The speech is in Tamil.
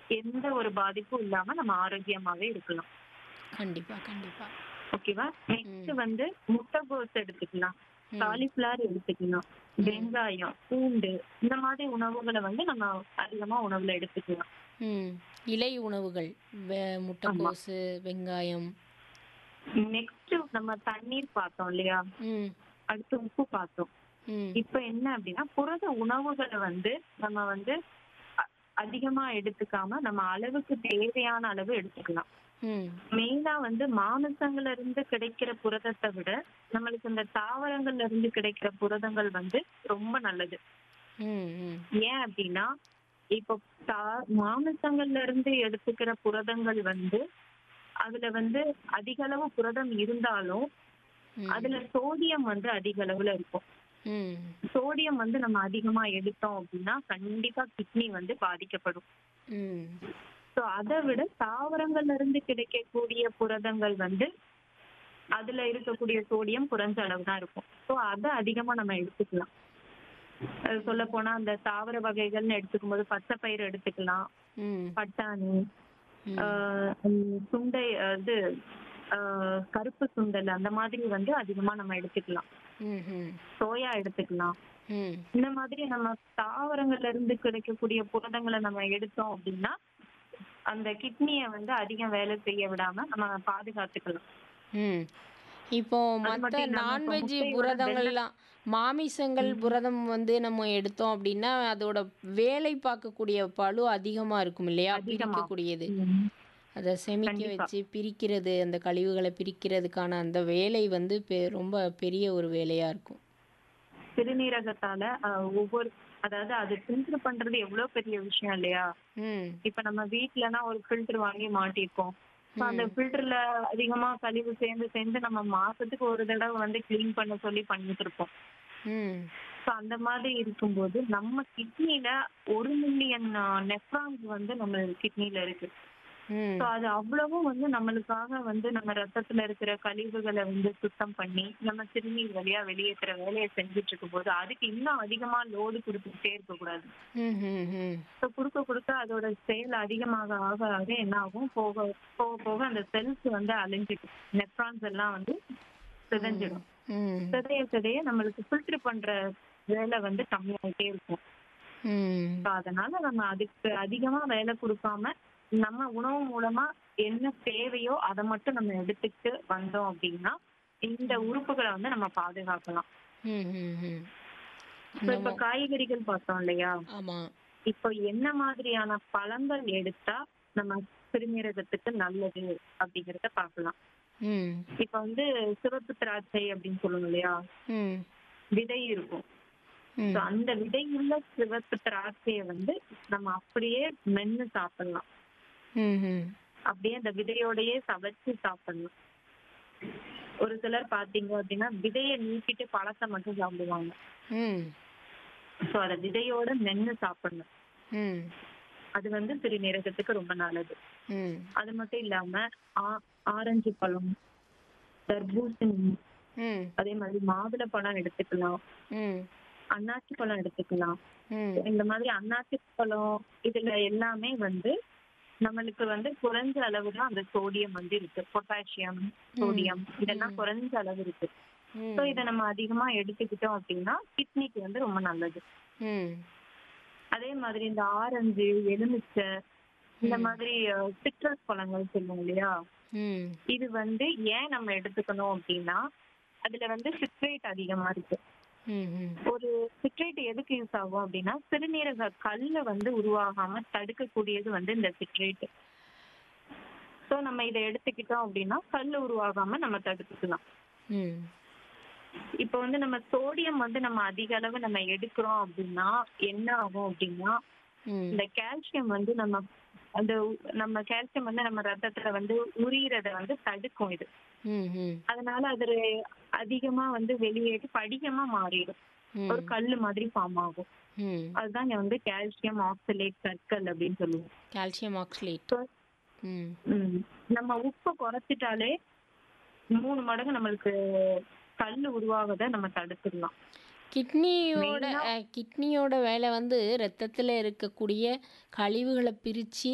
எந்த ஒரு பாதிப்பும் இல்லாம நம்ம ஆரோக்கியமாவே இருக்கலாம் கண்டிப்பா கண்டிப்பா ஓகேவா நெக்ஸ்ட் வந்து முட்டைகோஸ் எடுத்துக்கலாம் ம். காலிஃபிளவர் எடுத்துக்கலாம் வெங்காயம் பூண்டு இந்த மாதிரி உணவுகளை வந்து நம்ம அதிகமா உணவுல எடுத்துக்கலாம் ம் இலை உணவுகள் வெ- முட்டைக்கோசு வெங்காயம் நெக்ஸ்ட் நம்ம தண்ணீர் பார்த்தோம் இல்லையா ம் அடுத்து உப்பு பார்த்தோம் ம் இப்ப என்ன அப்படின்னா புரத உணவுகளை வந்து நம்ம வந்து அ- அதிகமா எடுத்துக்காம நம்ம அளவுக்கு தேவையான அளவு எடுத்துக்கலாம் ம் மெயினா வந்து மாமிசங்கள்ல இருந்து கிடைக்கிற புரதத்தை விட நம்மளுக்கு இந்த தாவரங்கள்ல இருந்து கிடைக்கிற புரதங்கள் வந்து ரொம்ப நல்லது ம் ம் ஏன் அப்படின்னா இப்போ தா- மாமிசங்கள்ல இருந்து எடுத்துக்கிற புரதங்கள் வந்து அதுல வந்து அதிக அளவு புரதம் இருந்தாலும் ம். அதுல சோடியம் வந்து அதிக அளவுல இருக்கும் ம் சோடியம் வந்து நம்ம அதிகமா எடுத்தோம் அப்படின்னா கண்டிப்பா கிட்னி வந்து பாதிக்கப்படும் ம் ஸோ அதை விட தாவரங்கள்ல இருந்து கிடைக்கக்கூடிய புரதங்கள் வந்து அதுல இருக்கக்கூடிய சோடியம் குறைஞ்ச அளவு தான் இருக்கும் ஸோ அதை அதிகமா நம்ம எடுத்துக்கலாம் சொல்ல போனா அந்த தாவர வகைகள்னு எடுத்துக்கும் போது பச்சை பயிறு எடுத்துக்கலாம் ம் பட்டாணி ம். ஆஹ் உம் சுண்டை இது ஆஹ் கருப்பு சுண்டல் அந்த மாதிரி வந்து அதிகமா நம்ம எடுத்துக்கலாம் ம் ம் சோயா எடுத்துக்கலாம் ம் இந்த மாதிரி நம்ம தாவரங்கள்ல இருந்து கிடைக்கக்கூடிய புரதங்களை நம்ம எடுத்தோம் அப்படின்னா அந்த கிட்னியை வந்து அதிகம் வேலை செய்ய விடாம நம்ம பாதுகாத்துக்கலாம் ம் இப்போ அது மற்ற மட்டும் இல்லாம இப்ப நான்வெஜ் முட்டையோட புரதங்கள்லாம் மாமிசங்கள் புரதம் வந்து நம்ம எடுத்தோம் அப்படின்னா அதோட வேலை பார்க்கக்கூடிய பளு அதிகமா இருக்கும் இல்லையா அதிகமா. பிரிக்கக்கூடியது உம் அதை செமிக்க கண்டிப்பா. வச்சு பிரிக்கிறது அந்த கழிவுகளை பிரிக்கிறதுக்கான அந்த வேலை வந்து பெ- ரொம்ப பெரிய ஒரு வேலையா இருக்கும் சிறுநீரகத்தால ஆஹ் ஒவ்வொரு அதாவது அது ஃபில்டர் பண்றது எவ்வளவு பெரிய விஷயம் இல்லையா ம் இப்ப நம்ம வீட்லனா ஒரு ஃபில்டர் வாங்கி மாட்டிருக்கோம் So, அந்த ஃபில்டர்ல அதிகமா கழிவு சேர்ந்து சேர்ந்து நம்ம மாசத்துக்கு ஒரு தடவை வந்து க்ளீன் பண்ண சொல்லி பண்ணிட்டு இருப்போம் ம் ஸோ அந்த மாதிரி இருக்கும்போது நம்ம கிட்னில ஒரு மில்லியன் நெஃப்ரான்ஸ் வந்து நம்ம கிட்னில இருக்கு ம் ஸோ அது அவ்வளவும் வந்து நம்மளுக்காக வந்து நம்ம ரத்தத்துல இருக்கிற கழிவுகளை வந்து சுத்தம் பண்ணி நம்ம சிறுநீர் வழியா வெளியேற்றுற வேலையை செஞ்சுட்டு இருக்கும்போது அதுக்கு இன்னும் அதிகமா லோடு கொடுத்துக்கிட்டே இருக்கக்கூடாது ம் ம் ம் ஸோ கொடுக்க கொடுக்க அதோட செயல் அதிகமாக ஆக ஆக என்ன ஆகும் போக போக போக அந்த செல்ஸ் வந்து அழிஞ்சிடும் நெஃப்ரான்ஸ் எல்லாம் வந்து சிதைஞ்சிடும் ம் சிதைய சிதைய நம்மளுக்கு ஃபில்டர் பண்ற வேலை வந்து கம்மியாயிட்டே இருக்கும் ம் ஸோ அதனால நம்ம அதுக்கு அதிகமா வேலை கொடுக்காம நம்ம உணவு மூலமா என்ன தேவையோ அதை மட்டும் நம்ம எடுத்துக்கிட்டு வந்தோம் அப்படின்னா இந்த உறுப்புகளை வந்து நம்ம பாதுகாக்கலாம் ம் ம் ம் இப்போ இப்ப காய்கறிகள் பார்த்தோம் இல்லையா ஆமா இப்போ என்ன மாதிரியான பழங்கள் எடுத்தா நம்ம சிறுநீரகத்துக்கு நல்லது அப்படிங்கறத பார்க்கலாம் ம் இப்ப வந்து சிவப்பு திராட்சை அப்படின்னு சொல்லுவோம் இல்லையா ம் விதை இருக்கும் ம் So, அந்த விதையுள்ள சிவப்பு திராட்சையை வந்து நம்ம அப்படியே மென்னு சாப்பிடலாம் ம் ம் அப்படியே அந்த விதையோடயே சவைச்சு சாப்பிடலாம் ஒரு சிலர் பாத்தீங்க அப்படின்னா விதையை நீக்கிட்டு பழத்தை மட்டும் சாப்பிடுவாங்க ம் ஸோ அதை விதையோட மென்னு சாப்பிடணும் ம் அது வந்து சிறுநீரகத்துக்கு ரொம்ப நல்லது ம் அது மட்டும் இல்லாம ஆ- ஆரஞ்சு பழம் தர்பூசணி ம் அதே மாதிரி மாதுளை பழம் எடுத்துக்கலாம் ம் அன்னாசி பழம் எடுத்துக்கலாம் ம் இந்த மாதிரி அன்னாசி பழம் இதுல எல்லாமே வந்து நம்மளுக்கு வந்து குறைஞ்ச அளவு தான் அந்த சோடியம் வந்து இருக்கு பொட்டாசியம் சோடியம் இதெல்லாம் குறைஞ்ச அளவு இருக்கு ஸோ இதை நம்ம அதிகமா எடுத்துக்கிட்டோம் அப்படின்னா கிட்னிக்கு வந்து ரொம்ப நல்லது ம் அதே மாதிரி இந்த ஆரஞ்சு எலுமிச்சை இந்த மாதிரி சிட்ரஸ் பழங்கள் சொல்லுவோம் இல்லையா ம் இது வந்து ஏன் நம்ம எடுத்துக்கணும் அப்படின்னா அதுல வந்து சிட்ரேட் அதிகமா இருக்கு ம் ம் ஒரு சிட்ரேட் எதுக்கு யூஸ் ஆகும் அப்படின்னா சிறுநீரக கல்லு வந்து உருவாகாம தடுக்கக்கூடியது வந்து இந்த சிட்ரேட் ஸோ நம்ம இதை எடுத்துக்கிட்டோம் அப்படின்னா கல் உருவாகாம நம்ம தடுத்துக்கலாம் ம் இப்போ வந்து நம்ம சோடியம் வந்து நம்ம அதிக அளவு நம்ம எடுக்கிறோம் அப்படின்னா என்ன ஆகும் அப்படின்னா ம் இந்த கால்சியம் வந்து நம்ம அந்த உ- நம்ம கால்சியம் வந்து நம்ம ரத்தத்துல வந்து உரியறத வந்து தடுக்கும் இது ம் ம் அதனால அது அதிகமா வந்து வெளியேறி படிகமா மாறிடும் ஒரு கல்லு மாதிரி ஃபார்ம் ஆகும் ம் அதுதான் இங்க வந்து கால்சியம் ஆக்சலேட் சர்க்கல் அப்படின்னு சொல்லுவோம் கால்சியம் ஆக்சலேட் So, ம் ம், நம்ம உப்பை குறைச்சிட்டாலே மூணு மடங்கு நம்மளுக்கு கல் உருவாவதை நம்ம தடுத்துடலாம் கிட்னியோட அஹ், கிட்னியோட வேலை வந்து ரத்தத்தில் இருக்கக்கூடிய கழிவுகளை பிரித்து